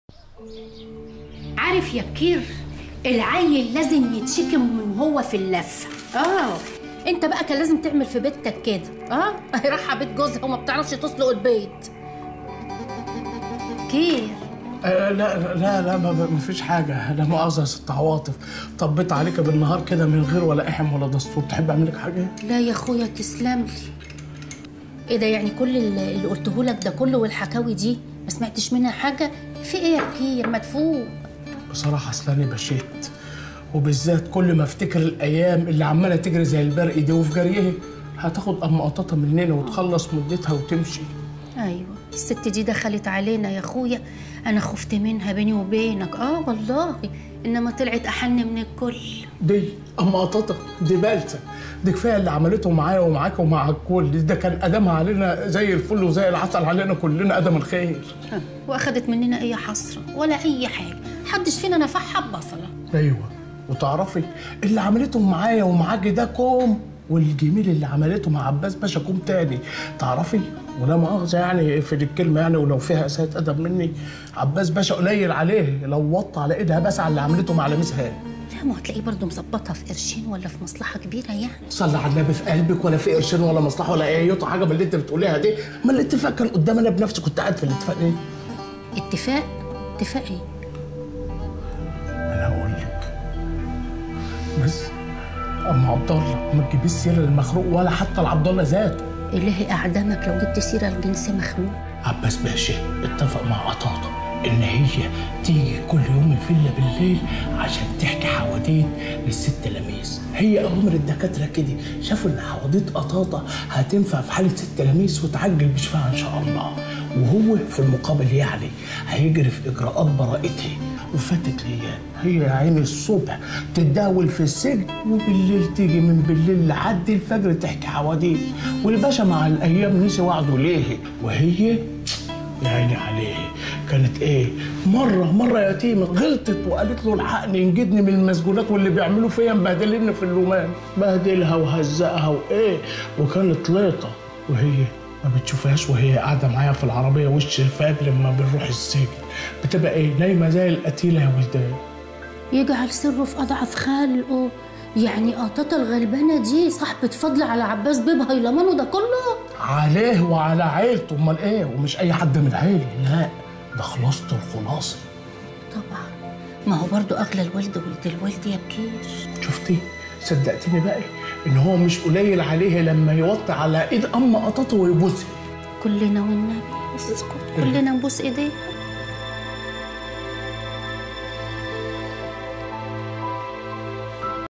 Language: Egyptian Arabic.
عارف يا بكير العيل لازم يتشكم من هو في اللفه اه انت بقى كان لازم تعمل في بيتك كده اه رايحه بيت جوزها وما بتعرفش تسلق البيت كير آه لا لا لا ما ما فيش حاجة لا مؤاخذة يا ست عواطف طبيت عليك بالنهار كده من غير ولا إحم ولا دستور تحب أعمل لك حاجة؟ لا يا اخويا تسلم لي ايه ده يعني كل اللي اللي قلته لك ده كله والحكاوي دي ما سمعتش منها حاجه في ايه يا بكير مدفوق بصراحة أصل أنا بشيت وبالذات كل ما أفتكر الأيام اللي عمالة تجري زي البرق دي وفي جريها هتاخد أم قطاطة مننا وتخلص مدتها وتمشي ايوه الست دي دخلت علينا يا اخويا انا خفت منها بيني وبينك اه والله انما طلعت احن من الكل دي أم قطاطة دي بالسة دي كفاية اللي عملته معايا ومعاك ومع الكل ده كان أدمها علينا زي الفل وزي العسل علينا كلنا أدم الخير ها، واخدت مننا اي حسره ولا اي حاجه محدش فينا نفعها ببصله ايوه وتعرفي اللي عملته معايا ومعاكي ده كوم والجميل اللي عملته مع عباس باشا كوم تاني تعرفي ولا مؤاخذة يعني في الكلمة يعني ولو فيها إساءة أدب مني عباس باشا قليل عليه لو وط على إيدها بس على اللي عملته مع لميس هاني لا ما هتلاقيه برضه مظبطها في قرشين ولا في مصلحه كبيره يعني صلي على النبي في قلبك ولا في قرشين ولا مصلحة ولا أي يوطى حاجة من اللي أنت بتقوليها دي ما الاتفاق كان قدام أنا بنفسي كنت قاعد في الاتفاق إيه؟ اتفاق اتفاق ايه انا هقول لك بس ام عبد الله ما تجيبيش سيره للمخلوق ولا حتى لعبد الله ذاته الهي اعدمك لو جبت سيره الجنس مخلوق عباس باشا اتفق مع قطاطه ان هي تيجي كل يوم الفيلا بالليل عشان تحكي حواديت للست لميس هي اوامر الدكاتره كده شافوا ان حواديت قطاطه هتنفع في حاله ست لميس وتعجل بشفاها ان شاء الله وهو في المقابل يعني هيجري في اجراءات براءتها وفاتت الايام هي يا عيني الصبح تتداول في السجن وبالليل تيجي من بالليل لحد الفجر تحكي حواديت والباشا مع الايام نسي وعده ليه وهي يا عيني عليه كانت ايه مره مره يتيمه غلطت وقالت له الحقني انجدني من المسجونات واللي بيعملوا فيا مبهدليني في اللومان بهدلها وهزقها وايه وكانت ليطه وهي ما بتشوفهاش وهي قاعده معايا في العربيه وش الفجر لما بنروح السجن بتبقى ايه نايمه زي القتيله يا ولدان يجعل سره في اضعف خلقه يعني قطاطة الغلبانة دي صاحبة فضل على عباس بيه هيلمانه ده كله عليه وعلى عيلته امال ايه ومش اي حد من عيله لا ده خلاصه الخلاصه طبعا ما هو برضو أغلى الولد ولد الولد يا بكير شفتي صدقتني بقى ان هو مش قليل عليه لما يوطي على ايد ام قطاطه ويبوسها كلنا والنبي اسكت كلنا نبوس ايديه